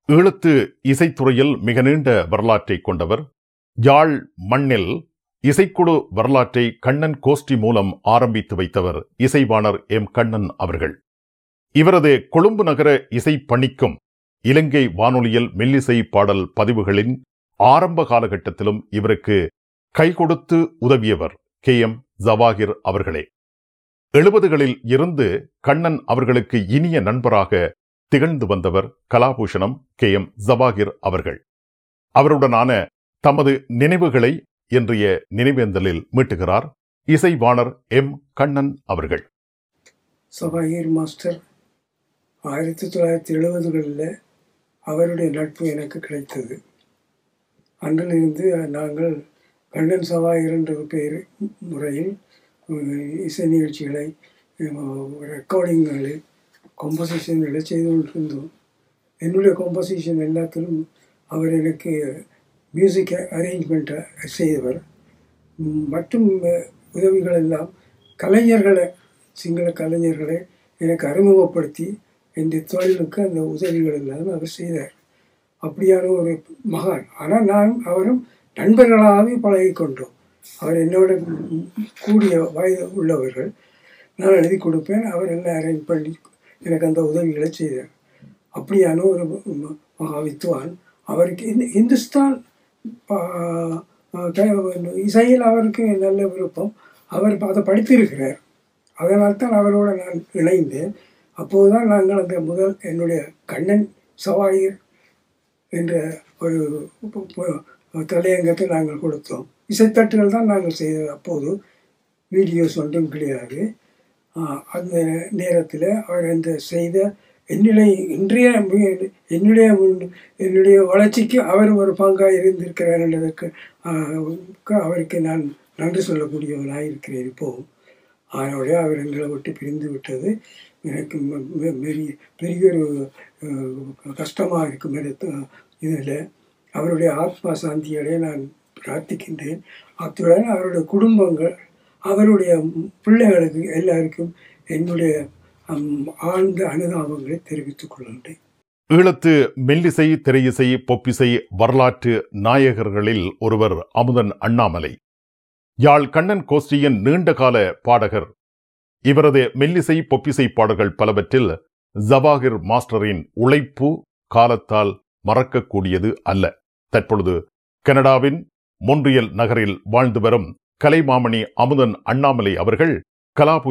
ஈழத்து இசைத்துறையில் மிக நீண்ட வரலாற்றை கொண்டவர் யாழ் மண்ணில் இசைக்குழு வரலாற்றை கண்ணன் கோஷ்டி மூலம் ஆரம்பித்து வைத்தவர் இசைவாணர் எம் கண்ணன் அவர்கள் இவரது கொழும்பு நகர இசை பணிக்கும் இலங்கை வானொலியில் மெல்லிசை பாடல் பதிவுகளின் ஆரம்ப காலகட்டத்திலும் இவருக்கு கை கொடுத்து உதவியவர் கே எம் ஜவாகிர் அவர்களே எழுபதுகளில் இருந்து கண்ணன் அவர்களுக்கு இனிய நண்பராக திகழ்ந்து வந்தவர் கலாபூஷணம் கே எம் ஜவாகிர் அவர்கள் அவருடனான தமது நினைவுகளை இன்றைய நினைவேந்தலில் மீட்டுகிறார் இசைவாணர் எம் கண்ணன் அவர்கள் சபாஹீர் மாஸ்டர் ஆயிரத்தி தொள்ளாயிரத்தி எழுபதுகளில் அவருடைய நட்பு எனக்கு கிடைத்தது அன்றிலிருந்து நாங்கள் கண்ணன் சபாஹீர் என்ற பெயர் முறையில் இசை நிகழ்ச்சிகளை ரெக்கார்டிங்களை கம்போசிஷன்களை செய்து கொண்டிருந்தோம் என்னுடைய கம்போசிஷன் எல்லாத்திலும் அவர் எனக்கு மியூசிக் அரேஞ்ச்மெண்ட்டை செய்தவர் மற்றும் உதவிகள் எல்லாம் கலைஞர்களை சிங்கள கலைஞர்களை எனக்கு அறிமுகப்படுத்தி இந்த தொழிலுக்கு அந்த உதவிகள் எல்லாம் அவர் செய்தார் அப்படியான ஒரு மகான் ஆனால் நான் அவரும் நண்பர்களாகவே பழகி கொண்டோம் அவர் என்னோட கூடிய வயது உள்ளவர்கள் நான் எழுதி கொடுப்பேன் அவர் எல்லாம் அரேஞ்ச் பண்ணி எனக்கு அந்த உதவிகளை செய்தார் அப்படியான ஒரு மகா வித்வான் அவருக்கு இந்த இந்துஸ்தான் இசையில் அவருக்கு நல்ல விருப்பம் அவர் அதை படித்திருக்கிறார் அதனால் தான் அவரோடு நான் இணைந்தேன் அப்போது தான் நாங்கள் அந்த முதல் என்னுடைய கண்ணன் சவாயர் என்ற ஒரு தலையங்கத்தை நாங்கள் கொடுத்தோம் இசைத்தட்டுகள் தான் நாங்கள் செய்தது அப்போது வீடியோஸ் ஒன்றும் கிடையாது அந்த நேரத்தில் அவர் அந்த செய்த என்னுடைய இன்றைய என்னுடைய என்னுடைய வளர்ச்சிக்கு அவர் ஒரு பங்காக இருந்திருக்கிறார் என்பதற்கு அவருக்கு நான் நன்றி சொல்லக்கூடியவனாக இருக்கிறேன் இப்போவும் அதனுடைய அவர் எங்களை விட்டு பிரிந்து விட்டது எனக்கு பெரிய பெரிய ஒரு கஷ்டமாக இருக்கும் இதில் அவருடைய ஆத்மா சாந்தியோடைய நான் பிரார்த்திக்கின்றேன் அத்துடன் அவருடைய குடும்பங்கள் அவருடைய பிள்ளைகளுக்கு எல்லாருக்கும் என்னுடைய ஆழ்ந்த அனுதாபங்களை தெரிவித்துக் கொள்கின்றேன் ஈழத்து மெல்லிசை திரையிசை பொப்பிசை வரலாற்று நாயகர்களில் ஒருவர் அமுதன் அண்ணாமலை யாழ் கண்ணன் கோஷ்டியின் நீண்டகால பாடகர் இவரது மெல்லிசை பொப்பிசை பாடல்கள் பலவற்றில் ஜவாகிர் மாஸ்டரின் உழைப்பு காலத்தால் மறக்கக்கூடியது அல்ல தற்பொழுது கனடாவின் மொன்றியல் நகரில் வாழ்ந்து வரும் கலைமாமணி அமுதன் அண்ணாமலை அவர்கள் கலாபு